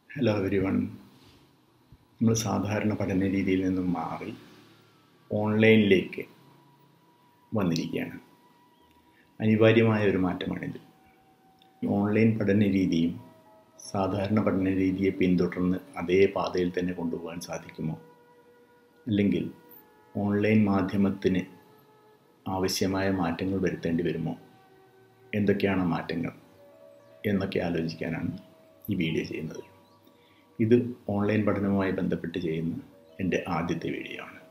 hello every one നമ്മൾ സാധാരണ പഠന രീതിയിൽ നിന്നും മാറി ഓൺലൈനിലേക്ക് വന്നിരിക്കുകയാണ് അനിവാര്യമായ ഒരു മാറ്റമാണിത് ഓൺലൈൻ പഠന രീതിയും സാധാരണ പഠന രീതിയെ പിന്തുടർന്ന് അതേ പാതയിൽ തന്നെ കൊണ്ടുപോകാൻ സാധിക്കുമോ അല്ലെങ്കിൽ ഓൺലൈൻ മാധ്യമത്തിന് ആവശ്യമായ മാറ്റങ്ങൾ വരുത്തേണ്ടി വരുമോ എന്തൊക്കെയാണ് മാറ്റങ്ങൾ എന്നൊക്കെ ആലോചിക്കാനാണ് ഈ വീഡിയോ ചെയ്യുന്നത് ഇത് ഓൺലൈൻ പഠനവുമായി ബന്ധപ്പെട്ട് ചെയ്യുന്ന എൻ്റെ ആദ്യത്തെ വീഡിയോ ആണ്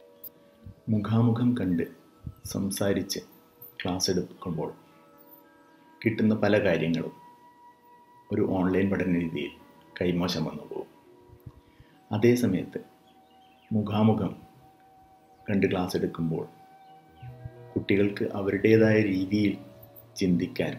മുഖാമുഖം കണ്ട് സംസാരിച്ച് ക്ലാസ് എടുക്കുമ്പോൾ കിട്ടുന്ന പല കാര്യങ്ങളും ഒരു ഓൺലൈൻ പഠന രീതിയിൽ കൈമോശം വന്നു പോകും അതേ സമയത്ത് മുഖാമുഖം കണ്ട് ക്ലാസ് എടുക്കുമ്പോൾ കുട്ടികൾക്ക് അവരുടേതായ രീതിയിൽ ചിന്തിക്കാൻ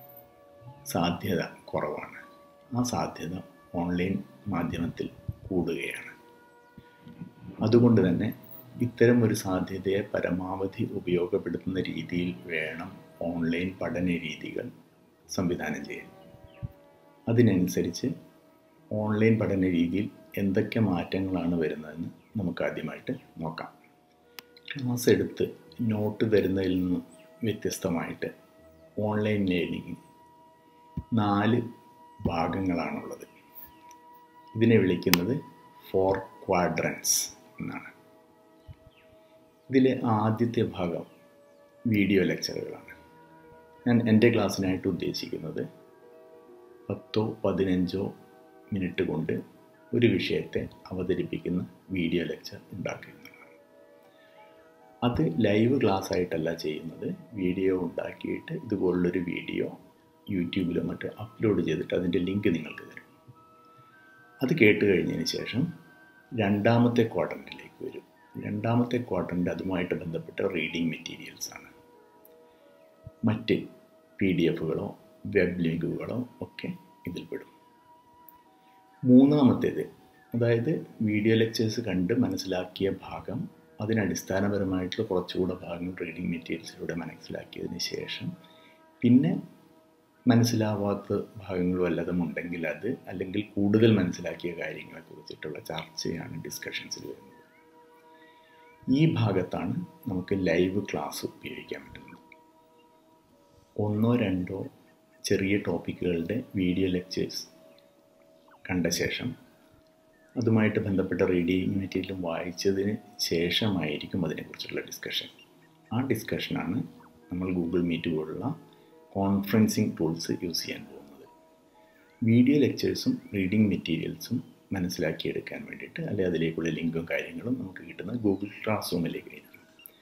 സാധ്യത കുറവാണ് ആ സാധ്യത ഓൺലൈൻ മാധ്യമത്തിൽ കൂടുകയാണ് അതുകൊണ്ട് തന്നെ ഇത്തരം ഒരു സാധ്യതയെ പരമാവധി ഉപയോഗപ്പെടുത്തുന്ന രീതിയിൽ വേണം ഓൺലൈൻ പഠന രീതികൾ സംവിധാനം ചെയ്യാൻ അതിനനുസരിച്ച് ഓൺലൈൻ പഠന രീതിയിൽ എന്തൊക്കെ മാറ്റങ്ങളാണ് വരുന്നതെന്ന് നമുക്ക് ആദ്യമായിട്ട് നോക്കാം ക്ലാസ് എടുത്ത് നോട്ട് തരുന്നതിൽ നിന്ന് വ്യത്യസ്തമായിട്ട് ഓൺലൈൻ ലേണിംഗ് നാല് ഭാഗങ്ങളാണുള്ളത് ഇതിനെ വിളിക്കുന്നത് ഫോർ ക്വാഡ്രൻസ് എന്നാണ് ഇതിലെ ആദ്യത്തെ ഭാഗം വീഡിയോ ലെക്ചറുകളാണ് ഞാൻ എൻ്റെ ക്ലാസ്സിനായിട്ട് ഉദ്ദേശിക്കുന്നത് പത്തോ പതിനഞ്ചോ മിനിറ്റ് കൊണ്ട് ഒരു വിഷയത്തെ അവതരിപ്പിക്കുന്ന വീഡിയോ ലെക്ചർ ഉണ്ടാക്കുക എന്നുള്ളതാണ് അത് ലൈവ് ക്ലാസ് ആയിട്ടല്ല ചെയ്യുന്നത് വീഡിയോ ഉണ്ടാക്കിയിട്ട് ഇതുപോലുള്ളൊരു വീഡിയോ യൂട്യൂബിലോ മറ്റോ അപ്ലോഡ് ചെയ്തിട്ട് അതിൻ്റെ ലിങ്ക് നിങ്ങൾക്ക് തരും അത് കേട്ട് കഴിഞ്ഞതിന് ശേഷം രണ്ടാമത്തെ ക്വാർട്ടറിലേക്ക് വരും രണ്ടാമത്തെ ക്വാർട്ടറിൻ്റെ അതുമായിട്ട് ബന്ധപ്പെട്ട റീഡിംഗ് മെറ്റീരിയൽസ് ആണ് മറ്റ് പി ഡി എഫുകളോ വെബ് ലിങ്കുകളോ ഒക്കെ ഇതിൽപ്പെടും മൂന്നാമത്തേത് അതായത് വീഡിയോ ലെക്ചേഴ്സ് കണ്ട് മനസ്സിലാക്കിയ ഭാഗം അതിനടിസ്ഥാനപരമായിട്ടുള്ള കുറച്ചുകൂടെ ഭാഗങ്ങൾ റീഡിംഗ് മെറ്റീരിയൽസിലൂടെ മനസ്സിലാക്കിയതിന് ശേഷം പിന്നെ മനസ്സിലാവാത്ത ഭാഗങ്ങൾ വല്ലതും ഉണ്ടെങ്കിൽ അത് അല്ലെങ്കിൽ കൂടുതൽ മനസ്സിലാക്കിയ കാര്യങ്ങളെ കുറിച്ചിട്ടുള്ള ചർച്ചയാണ് ഡിസ്കഷൻസിൽ വരുന്നത് ഈ ഭാഗത്താണ് നമുക്ക് ലൈവ് ക്ലാസ് ഉപയോഗിക്കാൻ പറ്റുന്നത് ഒന്നോ രണ്ടോ ചെറിയ ടോപ്പിക്കുകളുടെ വീഡിയോ ലെക്ചേഴ്സ് കണ്ട ശേഷം അതുമായിട്ട് ബന്ധപ്പെട്ട റീഡിങ് മെറ്റീരിയലും വായിച്ചതിന് ശേഷമായിരിക്കും അതിനെക്കുറിച്ചുള്ള ഡിസ്കഷൻ ആ ഡിസ്കഷനാണ് നമ്മൾ ഗൂഗിൾ മീറ്റ് പോലുള്ള കോൺഫറൻസിങ് ടൂൾസ് യൂസ് ചെയ്യാൻ പോകുന്നത് വീഡിയോ ലെക്ചേഴ്സും റീഡിംഗ് മെറ്റീരിയൽസും മനസ്സിലാക്കിയെടുക്കാൻ വേണ്ടിയിട്ട് അല്ലെങ്കിൽ അതിലേക്കുള്ള ലിങ്കും കാര്യങ്ങളും നമുക്ക് കിട്ടുന്ന ഗൂഗിൾ ക്ലാസ് റൂമിലേക്ക് ആയിരിക്കും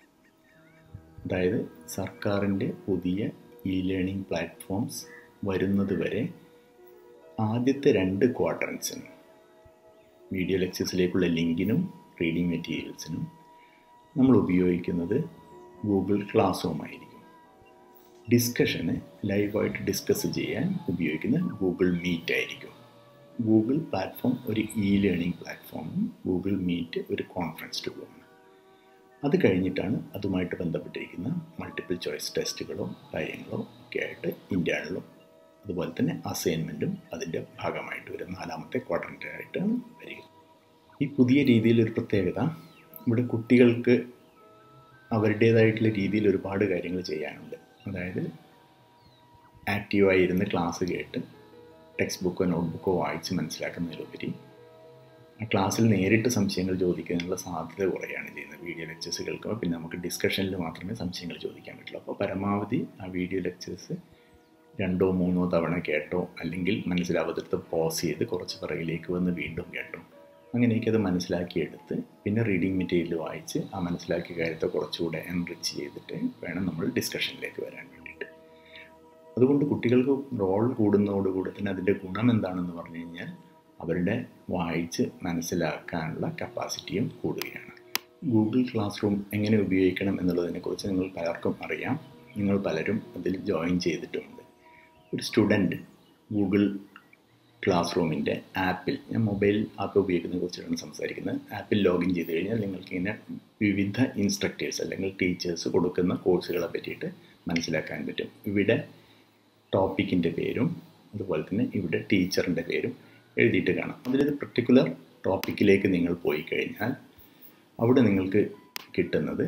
അതായത് സർക്കാരിൻ്റെ പുതിയ ഇ ലേണിംഗ് പ്ലാറ്റ്ഫോംസ് വരുന്നത് വരെ ആദ്യത്തെ രണ്ട് ക്വാർട്ടറൻസിനും വീഡിയോ ലെക്ചേഴ്സിലേക്കുള്ള ലിങ്കിനും റീഡിംഗ് മെറ്റീരിയൽസിനും നമ്മൾ ഉപയോഗിക്കുന്നത് ഗൂഗിൾ ക്ലാസ് റൂമായിരിക്കും ഡിസ്കഷന് ലൈവായിട്ട് ഡിസ്കസ് ചെയ്യാൻ ഉപയോഗിക്കുന്ന ഗൂഗിൾ മീറ്റ് ആയിരിക്കും ഗൂഗിൾ പ്ലാറ്റ്ഫോം ഒരു ഇ ലേണിംഗ് പ്ലാറ്റ്ഫോമും ഗൂഗിൾ മീറ്റ് ഒരു കോൺഫറൻസ് ടൂളുമാണ് അത് കഴിഞ്ഞിട്ടാണ് അതുമായിട്ട് ബന്ധപ്പെട്ടിരിക്കുന്ന മൾട്ടിപ്പിൾ ചോയ്സ് ടെസ്റ്റുകളോ കാര്യങ്ങളോ ഒക്കെ ആയിട്ട് ഇന്റേണലും അതുപോലെ തന്നെ അസൈൻമെൻറ്റും അതിൻ്റെ ഭാഗമായിട്ട് വരും നാലാമത്തെ ക്വാർട്ടറിൻ്റെ ആയിട്ടാണ് വരിക ഈ പുതിയ രീതിയിൽ ഒരു പ്രത്യേകത ഇവിടെ കുട്ടികൾക്ക് അവരുടേതായിട്ടുള്ള രീതിയിൽ ഒരുപാട് കാര്യങ്ങൾ ചെയ്യാനുണ്ട് അതായത് ആക്റ്റീവായി ഇരുന്ന് ക്ലാസ് കേട്ട് ടെക്സ്റ്റ് ബുക്കോ നോട്ട്ബുക്കോ വായിച്ച് മനസ്സിലാക്കുന്നതിലുപരി ആ ക്ലാസ്സിൽ നേരിട്ട് സംശയങ്ങൾ ചോദിക്കാനുള്ള സാധ്യത കുറയാണ് ചെയ്യുന്നത് വീഡിയോ ലെക്ചേഴ്സ് കേൾക്കുമ്പോൾ പിന്നെ നമുക്ക് ഡിസ്കഷനിൽ മാത്രമേ സംശയങ്ങൾ ചോദിക്കാൻ പറ്റുള്ളൂ അപ്പോൾ പരമാവധി ആ വീഡിയോ ലെക്ചേഴ്സ് രണ്ടോ മൂന്നോ തവണ കേട്ടോ അല്ലെങ്കിൽ മനസ്സിലാവാത്തടുത്ത് പോസ് ചെയ്ത് കുറച്ച് പിറകിലേക്ക് വന്ന് വീണ്ടും കേട്ടോ അങ്ങനെയൊക്കെ അത് മനസ്സിലാക്കിയെടുത്ത് പിന്നെ റീഡിംഗ് മെറ്റീരിയൽ വായിച്ച് ആ മനസ്സിലാക്കിയ കാര്യത്തെ കുറച്ചുകൂടെ എൻറിച്ച് ചെയ്തിട്ട് വേണം നമ്മൾ ഡിസ്കഷനിലേക്ക് വരാൻ വേണ്ടിയിട്ട് അതുകൊണ്ട് കുട്ടികൾക്ക് റോൾ കൂടുന്നതോടുകൂടി തന്നെ അതിൻ്റെ ഗുണം എന്താണെന്ന് പറഞ്ഞു കഴിഞ്ഞാൽ അവരുടെ വായിച്ച് മനസ്സിലാക്കാനുള്ള കപ്പാസിറ്റിയും കൂടുകയാണ് ഗൂഗിൾ ക്ലാസ് റൂം എങ്ങനെ ഉപയോഗിക്കണം എന്നുള്ളതിനെക്കുറിച്ച് നിങ്ങൾ പലർക്കും അറിയാം നിങ്ങൾ പലരും അതിൽ ജോയിൻ ചെയ്തിട്ടുമുണ്ട് ഒരു സ്റ്റുഡൻറ്റ് ഗൂഗിൾ ക്ലാസ് റൂമിൻ്റെ ആപ്പിൽ ഞാൻ മൊബൈൽ ആപ്പ് ഉപയോഗിക്കുന്നതിനെ കുറിച്ചാണ് സംസാരിക്കുന്നത് ആപ്പിൽ ലോഗിൻ ചെയ്ത് കഴിഞ്ഞാൽ നിങ്ങൾക്ക് ഇങ്ങനെ വിവിധ ഇൻസ്ട്രക്ടേഴ്സ് അല്ലെങ്കിൽ ടീച്ചേഴ്സ് കൊടുക്കുന്ന കോഴ്സുകളെ പറ്റിയിട്ട് മനസ്സിലാക്കാൻ പറ്റും ഇവിടെ ടോപ്പിക്കിൻ്റെ പേരും അതുപോലെ തന്നെ ഇവിടെ ടീച്ചറിൻ്റെ പേരും എഴുതിയിട്ട് കാണാം അതിലൊരു പെർട്ടിക്കുലർ ടോപ്പിക്കിലേക്ക് നിങ്ങൾ പോയി കഴിഞ്ഞാൽ അവിടെ നിങ്ങൾക്ക് കിട്ടുന്നത്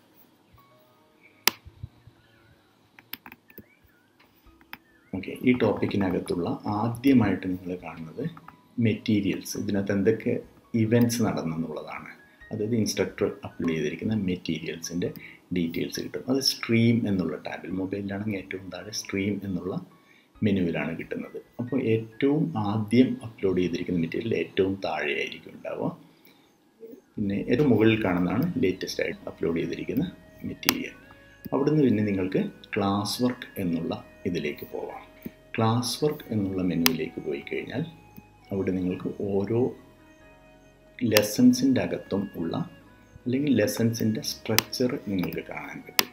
ഓക്കെ ഈ ടോപ്പിക്കിനകത്തുള്ള ആദ്യമായിട്ട് നിങ്ങൾ കാണുന്നത് മെറ്റീരിയൽസ് ഇതിനകത്ത് എന്തൊക്കെ ഇവൻറ്റ്സ് നടന്നെന്നുള്ളതാണ് അതായത് ഇൻസ്ട്രക്ടർ അപ്ലോഡ് ചെയ്തിരിക്കുന്ന മെറ്റീരിയൽസിൻ്റെ ഡീറ്റെയിൽസ് കിട്ടും അത് സ്ട്രീം എന്നുള്ള ടാബിൽ മൊബൈലിലാണെങ്കിൽ ഏറ്റവും താഴെ സ്ട്രീം എന്നുള്ള മെനുവിലാണ് കിട്ടുന്നത് അപ്പോൾ ഏറ്റവും ആദ്യം അപ്ലോഡ് ചെയ്തിരിക്കുന്ന മെറ്റീരിയൽ ഏറ്റവും താഴെയായിരിക്കും ഉണ്ടാവുക പിന്നെ ഏറ്റവും മുകളിൽ കാണുന്നതാണ് ലേറ്റസ്റ്റ് ആയിട്ട് അപ്ലോഡ് ചെയ്തിരിക്കുന്ന മെറ്റീരിയൽ അവിടുന്ന് പിന്നെ നിങ്ങൾക്ക് ക്ലാസ് വർക്ക് എന്നുള്ള ഇതിലേക്ക് പോവാം ക്ലാസ് വർക്ക് എന്നുള്ള മെനുവിലേക്ക് പോയി കഴിഞ്ഞാൽ അവിടെ നിങ്ങൾക്ക് ഓരോ ലെസൺസിൻ്റെ അകത്തും ഉള്ള അല്ലെങ്കിൽ ലെസൺസിൻ്റെ സ്ട്രക്ചർ നിങ്ങൾക്ക് കാണാൻ പറ്റും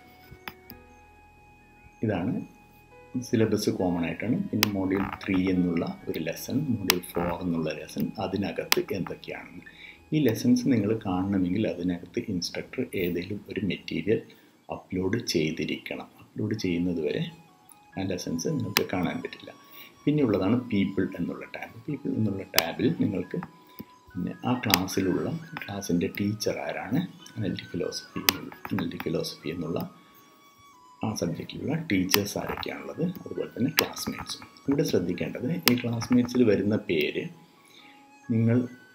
ഇതാണ് സിലബസ് കോമൺ ആയിട്ടാണ് പിന്നെ മോഡ്യൂൾ ത്രീ എന്നുള്ള ഒരു ലെസൺ മോഡ്യൂൾ ഫോർ എന്നുള്ള ലെസൺ അതിനകത്ത് എന്തൊക്കെയാണെന്ന് ഈ ലെസൺസ് നിങ്ങൾ കാണണമെങ്കിൽ അതിനകത്ത് ഇൻസ്ട്രക്ടർ ഏതെങ്കിലും ഒരു മെറ്റീരിയൽ അപ്ലോഡ് ചെയ്തിരിക്കണം അപ്ലോഡ് ചെയ്യുന്നത് വരെ ആ ലെസൺസ് നിങ്ങൾക്ക് കാണാൻ പറ്റില്ല പിന്നെയുള്ളതാണ് പീപ്പിൾ എന്നുള്ള ടാബ് പീപ്പിൾ എന്നുള്ള ടാബിൽ നിങ്ങൾക്ക് പിന്നെ ആ ക്ലാസ്സിലുള്ള ക്ലാസ്സിൻ്റെ ടീച്ചർ ആരാണ് അനലിറ്റിക് ഫിലോസഫി അനലിറ്റിക് ഫിലോസഫി എന്നുള്ള ആ സബ്ജക്റ്റിലുള്ള ടീച്ചേഴ്സ് ആരൊക്കെയാണുള്ളത് അതുപോലെ തന്നെ ക്ലാസ്മേറ്റ്സും ഇവിടെ ശ്രദ്ധിക്കേണ്ടത് ഈ ക്ലാസ്മേറ്റ്സിൽ വരുന്ന പേര് നിങ്ങൾ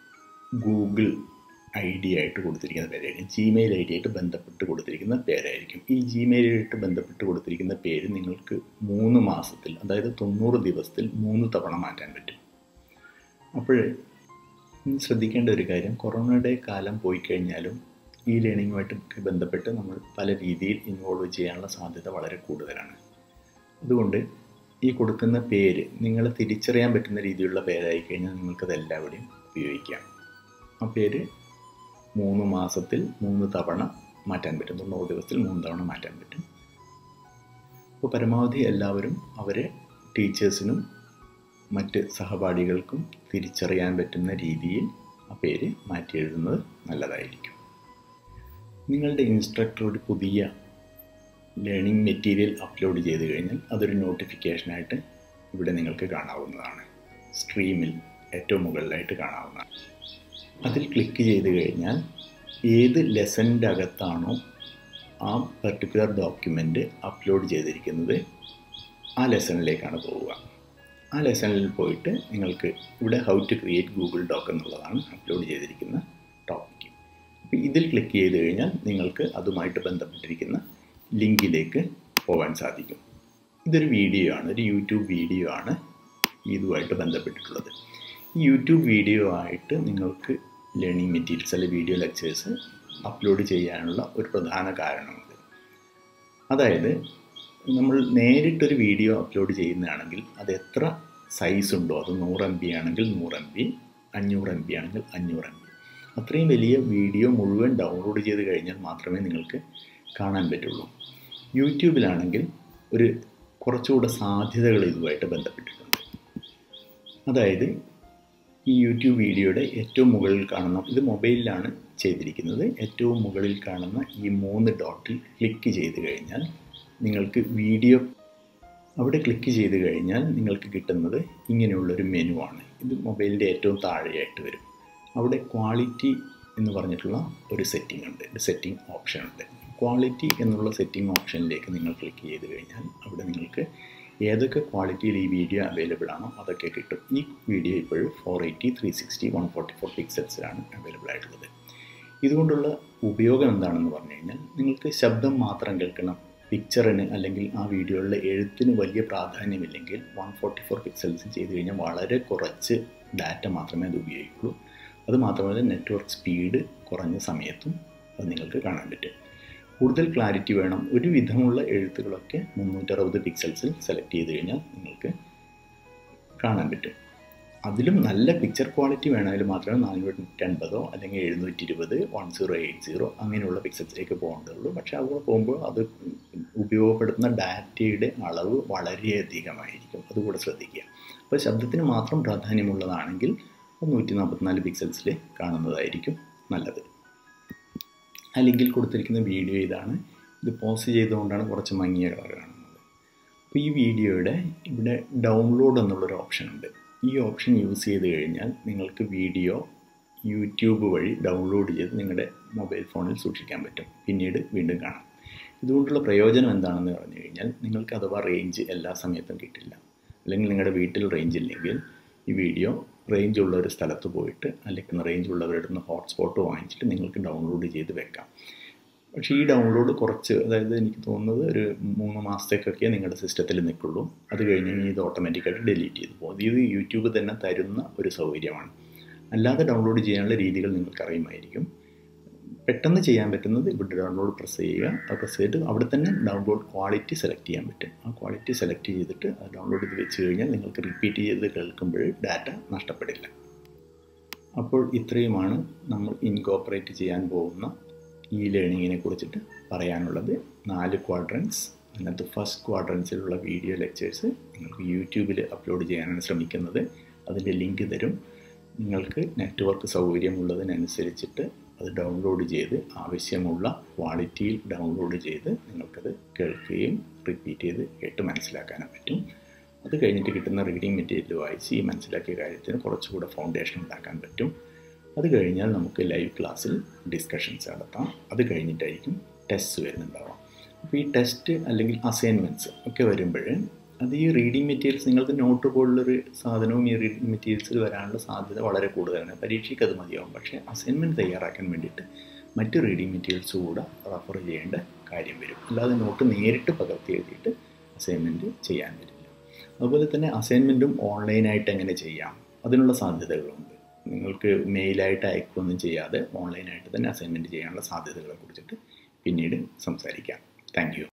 ഗൂഗിൾ ഐ ഡി ആയിട്ട് കൊടുത്തിരിക്കുന്ന പേരായിരിക്കും ജിമെയിൽ ഐ ഡി ആയിട്ട് ബന്ധപ്പെട്ട് കൊടുത്തിരിക്കുന്ന പേരായിരിക്കും ഈ ജിമെയിലായിട്ട് ബന്ധപ്പെട്ട് കൊടുത്തിരിക്കുന്ന പേര് നിങ്ങൾക്ക് മൂന്ന് മാസത്തിൽ അതായത് തൊണ്ണൂറ് ദിവസത്തിൽ മൂന്ന് തവണ മാറ്റാൻ പറ്റും അപ്പോൾ ശ്രദ്ധിക്കേണ്ട ഒരു കാര്യം കൊറോണയുടെ കാലം പോയി കഴിഞ്ഞാലും ഈ ലേണിങ്ങുമായിട്ട് ബന്ധപ്പെട്ട് നമ്മൾ പല രീതിയിൽ ഇൻവോൾവ് ചെയ്യാനുള്ള സാധ്യത വളരെ കൂടുതലാണ് അതുകൊണ്ട് ഈ കൊടുക്കുന്ന പേര് നിങ്ങൾ തിരിച്ചറിയാൻ പറ്റുന്ന രീതിയിലുള്ള പേരായി കഴിഞ്ഞാൽ നിങ്ങൾക്കത് എല്ലാവിടെയും ഉപയോഗിക്കാം ആ പേര് മൂന്ന് മാസത്തിൽ മൂന്ന് തവണ മാറ്റാൻ പറ്റും തൊണ്ണൂറ് ദിവസത്തിൽ മൂന്ന് തവണ മാറ്റാൻ പറ്റും അപ്പോൾ പരമാവധി എല്ലാവരും അവരെ ടീച്ചേഴ്സിനും മറ്റ് സഹപാഠികൾക്കും തിരിച്ചറിയാൻ പറ്റുന്ന രീതിയിൽ ആ പേര് മാറ്റി എഴുതുന്നത് നല്ലതായിരിക്കും നിങ്ങളുടെ ഇൻസ്ട്രക്ടർ ഒരു പുതിയ ലേണിംഗ് മെറ്റീരിയൽ അപ്ലോഡ് ചെയ്ത് കഴിഞ്ഞാൽ അതൊരു നോട്ടിഫിക്കേഷനായിട്ട് ഇവിടെ നിങ്ങൾക്ക് കാണാവുന്നതാണ് സ്ട്രീമിൽ ഏറ്റവും മുകളിലായിട്ട് കാണാവുന്നതാണ് അതിൽ ക്ലിക്ക് ചെയ്ത് കഴിഞ്ഞാൽ ഏത് ലെസൻ്റെ അകത്താണോ ആ പർട്ടിക്കുലർ ഡോക്യുമെൻ്റ് അപ്ലോഡ് ചെയ്തിരിക്കുന്നത് ആ ലെസണിലേക്കാണ് പോവുക ആ ലെസണിൽ പോയിട്ട് നിങ്ങൾക്ക് ഇവിടെ how to create Google Doc എന്നുള്ളതാണ് അപ്ലോഡ് ചെയ്തിരിക്കുന്ന ടോപ്പിക്ക് അപ്പോൾ ഇതിൽ ക്ലിക്ക് ചെയ്ത് കഴിഞ്ഞാൽ നിങ്ങൾക്ക് അതുമായിട്ട് ബന്ധപ്പെട്ടിരിക്കുന്ന ലിങ്കിലേക്ക് പോകാൻ സാധിക്കും ഇതൊരു വീഡിയോ ആണ് ഒരു യൂട്യൂബ് വീഡിയോ ആണ് ഇതുമായിട്ട് ബന്ധപ്പെട്ടിട്ടുള്ളത് ഈ യൂട്യൂബ് വീഡിയോ ആയിട്ട് നിങ്ങൾക്ക് ലേണിംഗ് മെറ്റീരിയൽസ് അല്ലെങ്കിൽ വീഡിയോ ലെക്ചേഴ്സ് അപ്ലോഡ് ചെയ്യാനുള്ള ഒരു പ്രധാന കാരണമുണ്ട് അതായത് നമ്മൾ നേരിട്ടൊരു വീഡിയോ അപ്ലോഡ് ചെയ്യുന്നതാണെങ്കിൽ അത് എത്ര സൈസ് ഉണ്ടോ അത് നൂറ് എം ബി ആണെങ്കിൽ നൂറ് എം ബി അഞ്ഞൂറ് എം ബി ആണെങ്കിൽ അഞ്ഞൂറ് എം ബി അത്രയും വലിയ വീഡിയോ മുഴുവൻ ഡൗൺലോഡ് ചെയ്ത് കഴിഞ്ഞാൽ മാത്രമേ നിങ്ങൾക്ക് കാണാൻ പറ്റുള്ളൂ യൂട്യൂബിലാണെങ്കിൽ ഒരു കുറച്ചുകൂടെ സാധ്യതകൾ ഇതുമായിട്ട് ബന്ധപ്പെട്ടിട്ടുണ്ട് അതായത് ഈ യൂട്യൂബ് വീഡിയോയുടെ ഏറ്റവും മുകളിൽ കാണുന്ന ഇത് മൊബൈലിലാണ് ചെയ്തിരിക്കുന്നത് ഏറ്റവും മുകളിൽ കാണുന്ന ഈ മൂന്ന് ഡോട്ടിൽ ക്ലിക്ക് ചെയ്ത് കഴിഞ്ഞാൽ നിങ്ങൾക്ക് വീഡിയോ അവിടെ ക്ലിക്ക് ചെയ്ത് കഴിഞ്ഞാൽ നിങ്ങൾക്ക് കിട്ടുന്നത് ഇങ്ങനെയുള്ളൊരു മെനു ആണ് ഇത് മൊബൈലിൻ്റെ ഏറ്റവും താഴെയായിട്ട് വരും അവിടെ ക്വാളിറ്റി എന്ന് പറഞ്ഞിട്ടുള്ള ഒരു സെറ്റിംഗ് ഉണ്ട് ഒരു സെറ്റിംഗ് ഓപ്ഷൻ ഉണ്ട് ക്വാളിറ്റി എന്നുള്ള സെറ്റിംഗ് ഓപ്ഷനിലേക്ക് നിങ്ങൾ ക്ലിക്ക് ചെയ്ത് കഴിഞ്ഞാൽ അവിടെ നിങ്ങൾക്ക് ഏതൊക്കെ ക്വാളിറ്റിയിൽ ഈ വീഡിയോ അവൈലബിൾ ആണോ അതൊക്കെ കിട്ടും ഈ വീഡിയോ ഇപ്പോഴും four eighty three sixty one forty four പിക്സൽസിലാണ് അവൈലബിൾ ആയിട്ടുള്ളത് ഇതുകൊണ്ടുള്ള ഉപയോഗം എന്താണെന്ന് പറഞ്ഞു കഴിഞ്ഞാൽ നിങ്ങൾക്ക് ശബ്ദം മാത്രം കേൾക്കണം പിക്ചറിന് അല്ലെങ്കിൽ ആ വീഡിയോയിലെ എഴുത്തിന് വലിയ പ്രാധാന്യമില്ലെങ്കിൽ വൺ ഫോർട്ടി ഫോർ പിക്സൽസ് ചെയ്ത് കഴിഞ്ഞാൽ വളരെ കുറച്ച് ഡാറ്റ മാത്രമേ അത് ഉപയോഗിക്കുള്ളൂ അത് മാത്രമല്ല നെറ്റ്വർക്ക് സ്പീഡ് കുറഞ്ഞ സമയത്തും അത് നിങ്ങൾക്ക് കാണാൻ പറ്റും കൂടുതൽ ക്ലാരിറ്റി വേണം ഒരു വിധമുള്ള എഴുത്തുകളൊക്കെ മുന്നൂറ്ററുപത് പിക്സൽസിൽ സെലക്ട് ചെയ്ത് കഴിഞ്ഞാൽ നിങ്ങൾക്ക് കാണാൻ പറ്റും അതിലും നല്ല പിക്ചർ ക്വാളിറ്റി വേണമെങ്കിൽ മാത്രമേ നാനൂറ്റി അൻപതോ അല്ലെങ്കിൽ എഴുന്നൂറ്റി ഇരുപത് വൺ സീറോ എയ്റ്റ് സീറോ അങ്ങനെയുള്ള പിക്സൽസിലേക്ക് പോകേണ്ടതുള്ളൂ പക്ഷേ അവിടെ പോകുമ്പോൾ അത് ഉപയോഗപ്പെടുത്തുന്ന ഡാറ്റയുടെ അളവ് വളരെയധികമായിരിക്കും അതുകൂടെ ശ്രദ്ധിക്കുക അപ്പോൾ ശബ്ദത്തിന് മാത്രം പ്രാധാന്യമുള്ളതാണെങ്കിൽ നൂറ്റി നാൽപ്പത്തിനാല് പിക്സൽസിൽ കാണുന്നതായിരിക്കും നല്ലത് ആ ലിങ്കിൽ കൊടുത്തിരിക്കുന്ന വീഡിയോ ഇതാണ് ഇത് പോസ്റ്റ് ചെയ്തുകൊണ്ടാണ് കുറച്ച് മങ്ങിയ കളർ കാണുന്നത് അപ്പോൾ ഈ വീഡിയോയുടെ ഇവിടെ ഡൗൺലോഡ് എന്നുള്ളൊരു ഓപ്ഷൻ ഉണ്ട് ഈ ഓപ്ഷൻ യൂസ് ചെയ്ത് കഴിഞ്ഞാൽ നിങ്ങൾക്ക് വീഡിയോ യൂട്യൂബ് വഴി ഡൗൺലോഡ് ചെയ്ത് നിങ്ങളുടെ മൊബൈൽ ഫോണിൽ സൂക്ഷിക്കാൻ പറ്റും പിന്നീട് വീണ്ടും കാണാം ഇതുകൊണ്ടുള്ള പ്രയോജനം എന്താണെന്ന് പറഞ്ഞു കഴിഞ്ഞാൽ നിങ്ങൾക്ക് അഥവാ റേഞ്ച് എല്ലാ സമയത്തും കിട്ടില്ല അല്ലെങ്കിൽ നിങ്ങളുടെ വീട്ടിൽ റേഞ്ച് ഇല്ലെങ്കിൽ ഈ വീഡിയോ റേഞ്ച് ഉള്ള ഒരു സ്ഥലത്ത് പോയിട്ട് അല്ലെങ്കിൽ റേഞ്ച് ഉള്ളവരുടെ നിന്ന് ഹോട്ട്സ്പോട്ട് വാങ്ങിച്ചിട്ട് നിങ്ങൾക്ക് ഡൗൺലോഡ് ചെയ്ത് വെക്കാം പക്ഷേ ഈ ഡൗൺലോഡ് കുറച്ച് അതായത് എനിക്ക് തോന്നുന്നത് ഒരു മൂന്ന് മാസത്തേക്കൊക്കെ നിങ്ങളുടെ സിസ്റ്റത്തിൽ നിൽക്കുള്ളൂ അത് കഴിഞ്ഞ് കഴിഞ്ഞാൽ ഇത് ഓട്ടോമാറ്റിക്കായിട്ട് ഡിലീറ്റ് ചെയ്ത് പോകും ഇത് യൂട്യൂബ് തന്നെ തരുന്ന ഒരു സൗകര്യമാണ് അല്ലാതെ ഡൗൺലോഡ് ചെയ്യാനുള്ള രീതികൾ നിങ്ങൾക്ക് അറിയുമായിരിക്കും പെട്ടെന്ന് ചെയ്യാൻ പറ്റുന്നത് ഇവിടെ ഡൗൺലോഡ് പ്രസ് ചെയ്യുക അത് പ്രസ് ചെയ്തിട്ട് അവിടെ തന്നെ ഡൗൺലോഡ് ക്വാളിറ്റി സെലക്ട് ചെയ്യാൻ പറ്റും ആ ക്വാളിറ്റി സെലക്ട് ചെയ്തിട്ട് അത് ഡൗൺലോഡ് ചെയ്ത് വെച്ച് കഴിഞ്ഞാൽ നിങ്ങൾക്ക് റിപ്പീറ്റ് ചെയ്ത് കേൾക്കുമ്പോൾ ഡാറ്റ നഷ്ടപ്പെടില്ല അപ്പോൾ ഇത്രയുമാണ് നമ്മൾ ഇൻകോപ്പറേറ്റ് ചെയ്യാൻ പോകുന്ന ഈ ലേണിങ്ങിനെ കുറിച്ചിട്ട് പറയാനുള്ളത് നാല് ക്വാഡ്രൻസ് അതിനകത്ത് ഫസ്റ്റ് ക്വാഡ്രൻസിലുള്ള വീഡിയോ ലെക്ചേഴ്സ് നിങ്ങൾക്ക് യൂട്യൂബിൽ അപ്ലോഡ് ചെയ്യാനാണ് ശ്രമിക്കുന്നത് അതിൻ്റെ ലിങ്ക് തരും നിങ്ങൾക്ക് നെറ്റ്വർക്ക് സൗകര്യമുള്ളതിനനുസരിച്ചിട്ട് അത് ഡൗൺലോഡ് ചെയ്ത് ആവശ്യമുള്ള ക്വാളിറ്റിയിൽ ഡൗൺലോഡ് ചെയ്ത് നിങ്ങൾക്കത് കേൾക്കുകയും റിപ്പീറ്റ് ചെയ്ത് കേട്ട് മനസ്സിലാക്കാനും പറ്റും അത് കഴിഞ്ഞിട്ട് കിട്ടുന്ന റീഡിംഗ് മെറ്റീരിയൽ വായിച്ച് ഈ മനസ്സിലാക്കിയ കാര്യത്തിന് കുറച്ചുകൂടെ ഫൗണ്ടേഷൻ ഉണ്ടാക്കാൻ പറ്റും അത് കഴിഞ്ഞാൽ നമുക്ക് ലൈവ് ക്ലാസ്സിൽ ഡിസ്കഷൻസ് നടത്താം അത് കഴിഞ്ഞിട്ടായിരിക്കും ടെസ്റ്റ് വരുന്നുണ്ടാവാം അപ്പോൾ ഈ ടെസ്റ്റ് അല്ലെങ്കിൽ അസൈൻമെൻറ്റ്സ് ഒക്കെ വരുമ്പോൾ അത് ഈ റീഡിംഗ് മെറ്റീരിയൽസ് നിങ്ങൾക്ക് നോട്ട് പോലുള്ളൊരു സാധനവും ഈ റീഡിംഗ് മെറ്റീരിയൽസിൽ വരാനുള്ള സാധ്യത വളരെ കൂടുതലാണ് പരീക്ഷയ്ക്ക് അത് മതിയാവും പക്ഷേ അസൈൻമെൻറ്റ് തയ്യാറാക്കാൻ വേണ്ടിയിട്ട് മറ്റ് റീഡിംഗ് മെറ്റീരിയൽസ് കൂടെ റെഫർ ചെയ്യേണ്ട കാര്യം വരും അല്ലാതെ നോട്ട് നേരിട്ട് പകർത്തി എഴുതിയിട്ട് അസൈൻമെൻറ്റ് ചെയ്യാൻ വരില്ല അതുപോലെ തന്നെ അസൈൻമെൻറ്റും ഓൺലൈനായിട്ട് എങ്ങനെ ചെയ്യാം അതിനുള്ള സാധ്യതകളുണ്ട് നിങ്ങൾക്ക് മെയിലായിട്ട് അയക്കുകയൊന്നും ചെയ്യാതെ ഓൺലൈനായിട്ട് തന്നെ അസൈൻമെൻറ്റ് ചെയ്യാനുള്ള സാധ്യതകളെ കുറിച്ചിട്ട് പിന്നീട് സംസാരിക്കാം താങ്ക്